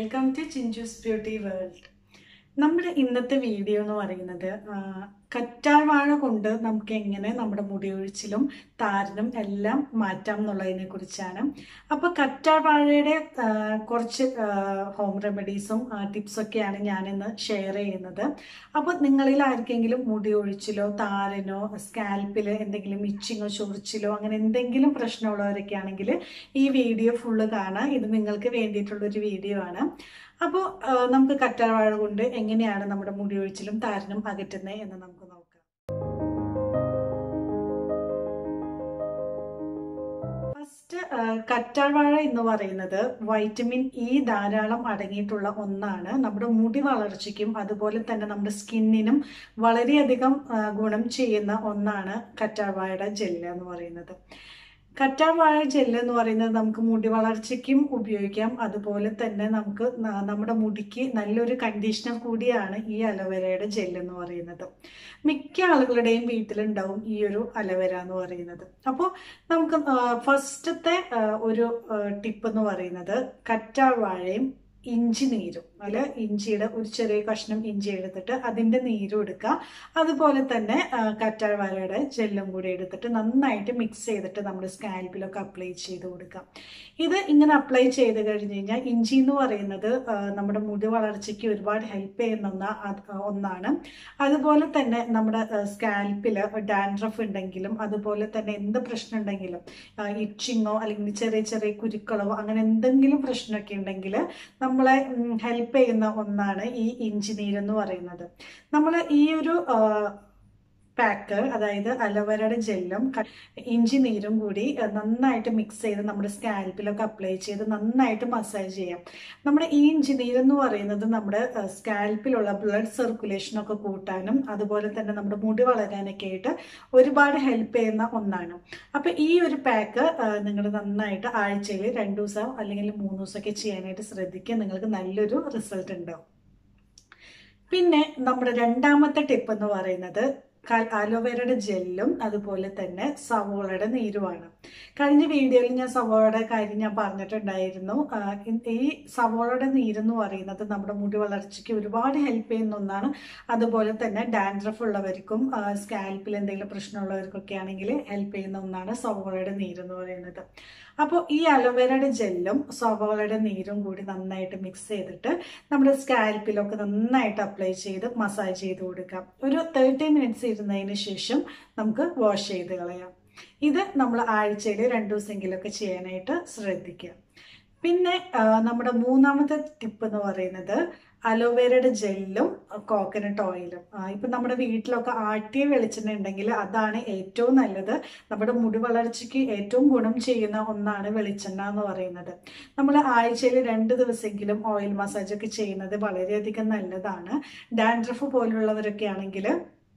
welcome to Chinchu's beauty world നമ്മുടെ ഇന്നത്തെ video എന്ന് പറയുന്നത് ആ, കറ്റാർ വാഴ കൊണ്ട് നമുക്ക് എങ്ങനെ നമ്മുടെ മുടി ഒഴിച്ചിലും താരനും എല്ലാം മാറ്റാം എന്നുള്ളതിനെ കുറിച്ചാണ് അപ്പോൾ കറ്റാർ വാഴയുടെ ആ, കുറച്ച് ഹോം റെമഡീസും ടിപ്സൊക്കെയാണ് ഞാനിന്ന് ഷെയർ ചെയ്യുന്നത് അപ്പോൾ നിങ്ങളിൽ ആർക്കെങ്കിലും മുടി ഒഴിച്ചിലോ താരനോ സ്കാൽപ്പിൽ എന്തെങ്കിലും ഇച്ചിങ്ങോ ചൊറിച്ചിലോ അങ്ങനെ എന്തെങ്കിലും പ്രശ്നമുള്ളവരൊക്കെ ആണെങ്കിൽ ഈ വീഡിയോ ഫുള്ള് കാണാം ഇത് നിങ്ങൾക്ക് വേണ്ടിയിട്ടുള്ളൊരു വീഡിയോ ആണ് അപ്പോൾ നമുക്ക് കറ്റാർവാഴ കൊണ്ട് എങ്ങനെയാണ് നമ്മുടെ മുടി ഒഴിച്ചിലും താരനും അകറ്റുന്നത് എന്ന് നമുക്ക് നോക്കാം ഫസ്റ്റ് കറ്റാർവാഴ എന്ന് പറയുന്നത് വൈറ്റമിൻ ഇ ധാരാളം അടങ്ങിയിട്ടുള്ള ഒന്നാണ് നമ്മുടെ മുടി വളർച്ചയ്ക്കും അതുപോലെ തന്നെ നമ്മുടെ സ്കിന്നിനും വളരെയധികം ആ, ഗുണം ചെയ്യുന്ന ഒന്നാണ് കറ്റാർവാഴയുടെ ജെല്ല് എന്ന് പറയുന്നത് കറ്റാർവാഴ ജെല്ല് എന്ന് പറയുന്നത് നമുക്ക് മുടി വളർച്ചയ്ക്കും ഉപയോഗിക്കാം അതുപോലെ തന്നെ നമുക്ക് ന- നമ്മുടെ മുടിക്ക് നല്ലൊരു കണ്ടീഷണർ കൂടിയാണ് ഈ അലോവേരയുടെ ജെല്ല് എന്ന് പറയുന്നത് മിക്ക ആളുകളുടെയും വീട്ടിലുണ്ടാവും ഈ ഒരു അലോവേര എന്ന് പറയുന്നത് അപ്പോൾ നമുക്ക് ഫസ്റ്റത്തെ ഒരു ടിപ്പ് എന്ന് പറയുന്നത് കറ്റാർവാഴയും ഇഞ്ചി നീരും അല്ല ഇഞ്ചിയുടെ ഒരു ചെറിയ കഷ്ണം ഇഞ്ചി എടുത്തിട്ട് അതിൻ്റെ നീരും എടുക്കുക അതുപോലെ തന്നെ ആ, കറ്റാർവാഴയുടെ ജെല്ലും കൂടി എടുത്തിട്ട് നന്നായിട്ട് മിക്സ് ചെയ്തിട്ട് നമ്മുടെ സ്കാൽപ്പിലൊക്കെ അപ്ലൈ ചെയ്ത് കൊടുക്കാം ഇത് ഇങ്ങനെ അപ്ലൈ ചെയ്ത് കഴിഞ്ഞ് കഴിഞ്ഞാൽ ഇഞ്ചി എന്ന് പറയുന്നത് ആ, നമ്മുടെ മുടി വളർച്ചയ്ക്ക് ഒരുപാട് ഹെൽപ്പ് ചെയ്യുന്ന ഒന്ന അത് ഒന്നാണ് അതുപോലെ തന്നെ നമ്മുടെ സ്കാൽപ്പിൽ ഡാൻഡ്രഫ് ഉണ്ടെങ്കിലും അതുപോലെ തന്നെ എന്ത് പ്രശ്നം ഉണ്ടെങ്കിലും ഇച്ചിങ്ങോ അല്ലെങ്കിൽ ചെറിയ ചെറിയ കുരുക്കളോ അങ്ങനെ എന്തെങ്കിലും പ്രശ്നമൊക്കെ ഉണ്ടെങ്കിൽ നമ്മളെ ഹെൽപ്പ് ചെയ്യുന്ന ഒന്നാണ് ഈ ഇഞ്ചി നീരെന്ന് പറയുന്നത് നമ്മൾ ഈ ഒരു പാക്ക് അതായത് അലോവേരയുടെ ജെല്ലും ക- ഇഞ്ചി നീരും കൂടി ആ, നന്നായിട്ട് മിക്സ് ചെയ്ത് നമ്മുടെ സ്കാൽപ്പിലൊക്കെ അപ്ലൈ ചെയ്ത് നന്നായിട്ട് മസാജ് ചെയ്യാം നമ്മുടെ ഈ ഇഞ്ചി നീരെന്ന് പറയുന്നത് നമ്മുടെ ആ, സ്കാൽപ്പിലുള്ള ബ്ലഡ് സർക്കുലേഷനൊക്കെ കൂട്ടാനും അതുപോലെ തന്നെ നമ്മുടെ മുടി വളരാനൊക്കെ ആയിട്ട് ഒരുപാട് ഹെൽപ്പ് ചെയ്യുന്ന ഒന്നാണ് അപ്പൊ ഈ ഒരു പാക്ക് നിങ്ങൾ നന്നായിട്ട് ആഴ്ചയിൽ രണ്ടു ദിവസം അല്ലെങ്കിൽ മൂന്ന് ദിവസമൊക്കെ ചെയ്യാനായിട്ട് ശ്രദ്ധിക്കുക നിങ്ങൾക്ക് നല്ലൊരു റിസൾട്ട് ഉണ്ടാവും പിന്നെ നമ്മുടെ രണ്ടാമത്തെ ടിപ്പ് എന്ന് പറയുന്നത് ക- അലോവേരയുടെ ജെല്ലും അതുപോലെ തന്നെ സവോളയുടെ നീരുമാണ് കഴിഞ്ഞ വീഡിയോയിൽ ഞാൻ സവോളയുടെ കാര്യം ഞാൻ പറഞ്ഞിട്ടുണ്ടായിരുന്നു ആ, ഇ- ഈ സവോളയുടെ നീരെന്ന് പറയുന്നത് നമ്മുടെ മുടി വളർച്ചയ്ക്ക് ഒരുപാട് ഹെൽപ്പ് ചെയ്യുന്ന ഒന്നാണ് അതുപോലെ തന്നെ ഡാൻഡ്രഫ് ഉള്ളവർക്കും സ്കാൽപ്പിൽ എന്തെങ്കിലും പ്രശ്നമുള്ളവർക്കൊക്കെ ആണെങ്കിൽ ഹെൽപ്പ് ചെയ്യുന്ന ഒന്നാണ് സവോളയുടെ നീരെന്ന് പറയുന്നത് അപ്പോൾ ഈ അലോവേരയുടെ ജെല്ലും സവോളയുടെ നീരും കൂടി നന്നായിട്ട് മിക്സ് ചെയ്തിട്ട് നമ്മുടെ സ്കാൽപ്പിലൊക്കെ നന്നായിട്ട് അപ്ലൈ ചെയ്ത് മസാജ് ചെയ്ത് കൊടുക്കാം ഒരു തേർട്ടി മിനിറ്റ്സ് ഇരുന്നതിന് ശേഷം നമുക്ക് വാഷ് ചെയ്ത് കളയാം ഇത് നമ്മൾ ആഴ്ചയിൽ രണ്ടു ദിവസമെങ്കിലൊക്കെ ചെയ്യാനായിട്ട് ശ്രദ്ധിക്കുക പിന്നെ ആ, നമ്മുടെ മൂന്നാമത്തെ ടിപ്പ് എന്ന് പറയുന്നത് അലോവേരയുടെ ജെല്ലും കോക്കനട്ട് ഓയിലും ഇപ്പം നമ്മുടെ വീട്ടിലൊക്കെ ആട്ടിയ വെളിച്ചെണ്ണ ഉണ്ടെങ്കിൽ അതാണ് ഏറ്റവും നല്ലത് നമ്മുടെ മുടി വളർച്ചയ്ക്ക് ഏറ്റവും ഗുണം ചെയ്യുന്ന ഒന്നാണ് വെളിച്ചെണ്ണ എന്ന് പറയുന്നത് നമ്മൾ ആഴ്ചയിൽ രണ്ട് ദിവസമെങ്കിലും ഓയിൽ മസാജ് ഒക്കെ ചെയ്യുന്നത് വളരെയധികം നല്ലതാണ് ഡാൻഡ്രഫ് പോലുള്ളവരൊക്കെ ആണെങ്കിൽ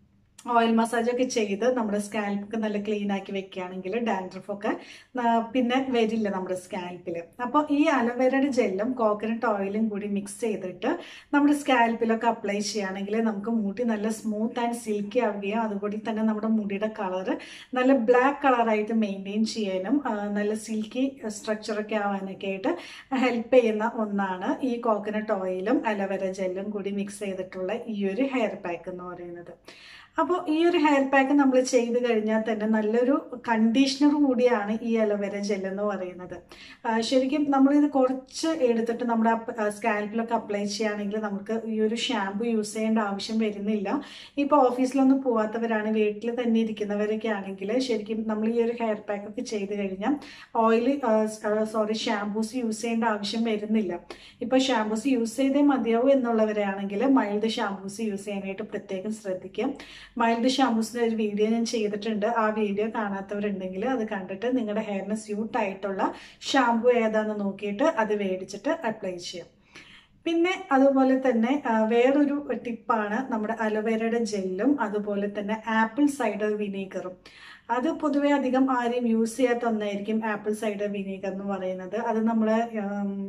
ഓയിൽ മസാജ് ഒക്കെ ചെയ്ത് നമ്മുടെ സ്കാൽപ്പൊക്കെ നല്ല ക്ലീൻ ആക്കി വെക്കുകയാണെങ്കിൽ ഡാൻഡ്രഫ് ഒക്കെ ആ, പിന്നെ വരില്ല നമ്മുടെ സ്കാൽപ്പിൽ അപ്പോൾ ഈ അലോവേരയുടെ ജെല്ലും കോക്കനട്ട് ഓയിലും കൂടി മിക്സ് ചെയ്തിട്ട് നമ്മുടെ സ്കാൽപ്പിലൊക്കെ അപ്ലൈ ചെയ്യുകയാണെങ്കിൽ നമുക്ക് മുടി നല്ല സ്മൂത്ത് ആൻഡ് സിൽക്കി ആവുകയും അതുപോലെ തന്നെ നമ്മുടെ മുടിയുടെ കളറ് നല്ല ബ്ലാക്ക് കളറായിട്ട് മെയിൻറ്റെയിൻ ചെയ്യാനും ആ, നല്ല സിൽക്കി സ്ട്രക്ചറൊക്കെ ആവാനൊക്കെ ആയിട്ട് ഹെൽപ്പ് ചെയ്യുന്ന ഒന്നാണ് ഈ കോക്കനട്ട് ഓയിലും അലോവേര ജെല്ലും കൂടി മിക്സ് ചെയ്തിട്ടുള്ള ഈ ഒരു ഹെയർ പാക്ക് എന്ന് പറയുന്നത് അപ്പോൾ ഈ ഒരു ഹെയർ പാക്ക് നമ്മൾ ചെയ്ത് കഴിഞ്ഞാൽ തന്നെ നല്ലൊരു കണ്ടീഷണർ കൂടിയാണ് ഈ അലോവേര ജെൽ എന്ന് പറയുന്നത് ആ, ശരിക്കും നമ്മളിത് കുറച്ച് എടുത്തിട്ട് നമ്മുടെ സ്കാൽപ്പിലൊക്കെ അപ്ലൈ ചെയ്യുകയാണെങ്കിൽ നമുക്ക് ഈ ഒരു ഷാമ്പു യൂസ് ചെയ്യേണ്ട ആവശ്യം വരുന്നില്ല ഇപ്പോൾ ഓഫീസിലൊന്നും പോവാത്തവരാണ് വീട്ടിൽ തന്നെ ഇരിക്കുന്നവരൊക്കെ ആണെങ്കിൽ ശരിക്കും നമ്മൾ ഈ ഒരു ഹെയർ പാക്ക് ഒക്കെ ചെയ്ത് കഴിഞ്ഞാൽ ഓയിൽ സോറി ഷാമ്പൂസ് യൂസ് ചെയ്യേണ്ട ആവശ്യം വരുന്നില്ല ഇപ്പോൾ ഷാമ്പൂസ് യൂസ് ചെയ്തേ മതിയാവൂ എന്നുള്ളവരാണെങ്കിൽ മൈൽഡ് ഷാമ്പൂസ് യൂസ് ചെയ്യാനായിട്ട് പ്രത്യേകം ശ്രദ്ധിക്കുക മൈൽഡ് ഷാമ്പൂസിൻ്റെ ഒരു വീഡിയോ ഞാൻ ചെയ്തിട്ടുണ്ട് ആ വീഡിയോ കാണാത്തവരുണ്ടെങ്കിൽ അത് കണ്ടിട്ട് നിങ്ങളുടെ ഹെയറിന് സ്യൂട്ട് ആയിട്ടുള്ള ഷാമ്പു ഏതാണെന്ന് നോക്കിയിട്ട് അത് മേടിച്ചിട്ട് അപ്ലൈ ചെയ്യാം പിന്നെ അതുപോലെ തന്നെ ആ, വേറൊരു ടിപ്പാണ് നമ്മുടെ അലോവേരയുടെ ജെല്ലും അതുപോലെ തന്നെ ആപ്പിൾ സൈഡർ വിനീഗറും അത് പൊതുവെ അധികം ആരും യൂസ് ചെയ്യാത്ത ഒന്നായിരിക്കും ആപ്പിൾ സൈഡർ വിനീഗർ എന്ന് പറയുന്നത് അത് നമ്മൾ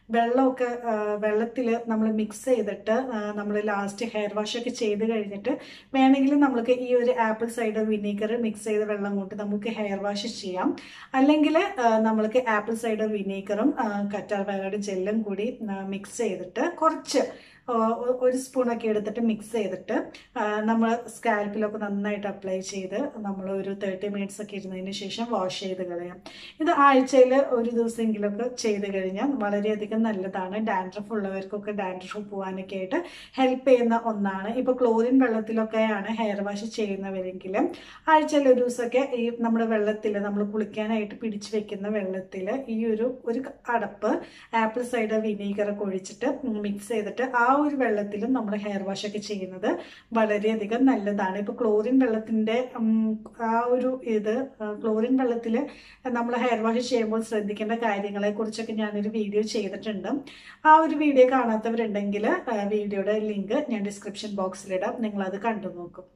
വെള്ളമൊക്കെ വെള്ളത്തിൽ നമ്മൾ മിക്സ് ചെയ്തിട്ട് നമ്മൾ ലാസ്റ്റ് ഹെയർ വാഷ് ഒക്കെ ചെയ്ത് കഴിഞ്ഞിട്ട് വേണമെങ്കിൽ നമുക്ക് ഈ ഒരു ആപ്പിൾ സൈഡർ വിനീഗർ മിക്സ് ചെയ്ത വെള്ളം കൊണ്ട് നമുക്ക് ഹെയർ വാഷ് ചെയ്യാം അല്ലെങ്കിൽ നമ്മൾക്ക് ആപ്പിൾ സൈഡർ വിനീഗറും കറ്റാർ വാഴയുടെ ജെല്ലും കൂടി മിക്സ് ചെയ്തിട്ട് കുറച്ച് ഒരു സ്പൂണൊക്കെ എടുത്തിട്ട് മിക്സ് ചെയ്തിട്ട് നമ്മൾ സ്കാൽപ്പിലൊക്കെ നന്നായിട്ട് അപ്ലൈ ചെയ്ത് നമ്മൾ ഒരു തേർട്ടി മിനിറ്റ്സ് ഒക്കെ ഇരുന്നതിന് ശേഷം വാഷ് ചെയ്ത് കളയാം ഇത് ആഴ്ചയിൽ ഒരു ദിവസമെങ്കിലൊക്കെ ചെയ്ത് കഴിഞ്ഞാൽ വളരെയധികം നല്ലതാണ് ഡാൻഡ്രഫ് ഉള്ളവർക്കൊക്കെ ഡാൻഡ്രഫ് പോകാനൊക്കെ ആയിട്ട് ഹെൽപ്പ് ചെയ്യുന്ന ഒന്നാണ് ഇപ്പോൾ ക്ലോറിൻ വെള്ളത്തിലൊക്കെയാണ് ഹെയർ വാഷ് ചെയ്യുന്നവരെങ്കിൽ ആഴ്ചയിൽ ഒരു ദിവസമൊക്കെ ഈ നമ്മുടെ വെള്ളത്തിൽ നമ്മൾ കുളിക്കാനായിട്ട് പിടിച്ചു വെക്കുന്ന വെള്ളത്തിൽ ഈ ഒരു ഒരു അടപ്പ് ആപ്പിൾ സൈഡർ വിനീഗറൊക്കെ ഒഴിച്ചിട്ട് മിക്സ് ചെയ്തിട്ട് ആ ഒരു വെള്ളത്തിലും നമ്മൾ ഹെയർ വാഷ് ഒക്കെ ചെയ്യുന്നത് വളരെയധികം നല്ലതാണ് ഇപ്പോൾ ക്ലോറിൻ വെള്ളത്തിൻ്റെ ആ ഒരു ഇത് ക്ലോറിൻ വെള്ളത്തിൽ നമ്മൾ ഹെയർ വാഷ് ചെയ്യുമ്പോൾ ശ്രദ്ധിക്കേണ്ട കാര്യങ്ങളെ കുറിച്ചൊക്കെ ഞാനൊരു വീഡിയോ ചെയ്തിട്ടുണ്ട് ആ ഒരു വീഡിയോ കാണാത്തവരുണ്ടെങ്കിൽ വീഡിയോയുടെ ലിങ്ക് ഞാൻ ഡിസ്ക്രിപ്ഷൻ ബോക്സിലിടാം നിങ്ങളത് കണ്ടു നോക്കും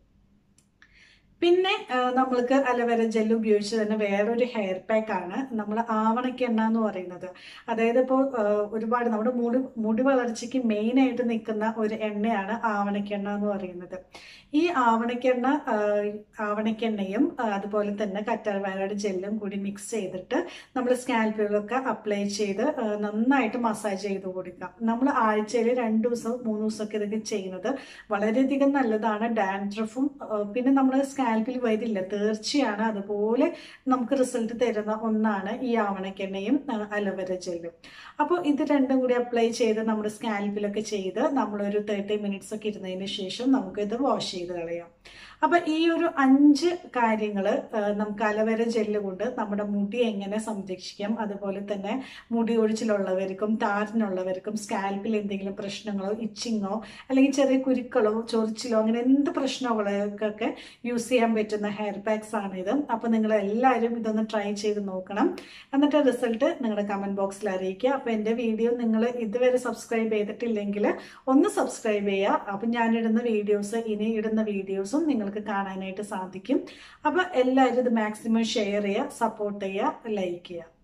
പിന്നെ നമ്മൾക്ക് അലവേര ജെൽ ഉപയോഗിച്ച് തന്നെ വേറൊരു ഹെയർ പാക്ക് ആണ് നമ്മൾ ആവണയ്ക്ക് എണ്ണ എന്ന് പറയുന്നത് അതായത് ഇപ്പോൾ ഒരുപാട് നമ്മുടെ മുടി മുടി വളർച്ചയ്ക്ക് മെയിൻ ആയിട്ട് നിൽക്കുന്ന ഒരു എണ്ണയാണ് ആവണയ്ക്കെണ്ണ എന്ന് പറയുന്നത് ഈ ആവണയ്ക്കെണ്ണ ആവണയ്ക്കെണ്ണയും അതുപോലെ തന്നെ കറ്റാർവാഴയുടെ ജെല്ലും കൂടി മിക്സ് ചെയ്തിട്ട് നമ്മൾ സ്കാൽപ്പിലൊക്കെ അപ്ലൈ ചെയ്ത് നന്നായിട്ട് മസാജ് ചെയ്ത് കൊടുക്കാം നമ്മൾ ആഴ്ചയിൽ രണ്ട് ദിവസം മൂന്ന് ദിവസമൊക്കെ ഇതൊക്കെ ചെയ്യുന്നത് വളരെയധികം നല്ലതാണ് ഡാൻഡ്രഫും പിന്നെ നമ്മൾ സ്കാൽപ്പിൽ വരില്ല തീർച്ചയാണ് അതുപോലെ നമുക്ക് റിസൾട്ട് തരുന്ന ഒന്നാണ് ഈ ആവണക്കെണ്ണയും അലോവേര ജെല്ലും അപ്പോൾ ഇത് രണ്ടും കൂടി അപ്ലൈ ചെയ്ത് നമ്മുടെ സ്കാൽപ്പിലൊക്കെ ചെയ്ത് നമ്മളൊരു തേർട്ടി മിനിറ്റ്സ് ഒക്കെ ഇരുന്നതിന് ശേഷം നമുക്കിത് വാഷ് ചെയ്ത് കളയാം അപ്പൊ ഈ ഒരു അഞ്ച് കാര്യങ്ങൾ നമുക്ക് അലവേര ജെല്ല് കൊണ്ട് നമ്മുടെ മുടി എങ്ങനെ സംരക്ഷിക്കാം അതുപോലെ തന്നെ മുടി ഒഴിച്ചിലുള്ളവർക്കും താരനുള്ളവർക്കും സ്കാൽപ്പിൽ എന്തെങ്കിലും പ്രശ്നങ്ങളോ ഇച്ചിങ്ങോ അല്ലെങ്കിൽ ചെറിയ കുരുക്കളോ ചൊറിച്ചിലോ അങ്ങനെ എന്ത് പ്രശ്നങ്ങളൊക്കെ യൂസ് ചെയ്യാൻ പറ്റുന്ന ഹെയർ പാക്സ് ആണ് ഇത് അപ്പൊ നിങ്ങൾ എല്ലാവരും ഇതൊന്ന് ട്രൈ ചെയ്ത് നോക്കണം എന്നിട്ട് റിസൾട്ട് നിങ്ങളുടെ കമന്റ് ബോക്സിൽ അറിയിക്കുക അപ്പൊ എൻ്റെ വീഡിയോ നിങ്ങൾ ഇതുവരെ സബ്സ്ക്രൈബ് ചെയ്തിട്ടില്ലെങ്കിൽ ഒന്ന് സബ്സ്ക്രൈബ് ചെയ്യുക അപ്പൊ ഞാനിടുന്ന വീഡിയോസ് ഇനി ഇടുന്ന വീഡിയോസും നിങ്ങൾക്ക് കാണാനായിട്ട് സാധിക്കും അപ്പൊ എല്ലാവരും ഇത് മാക്സിമം ഷെയർ ചെയ്യുക സപ്പോർട്ട് ചെയ്യുക ലൈക്ക് ചെയ്യുക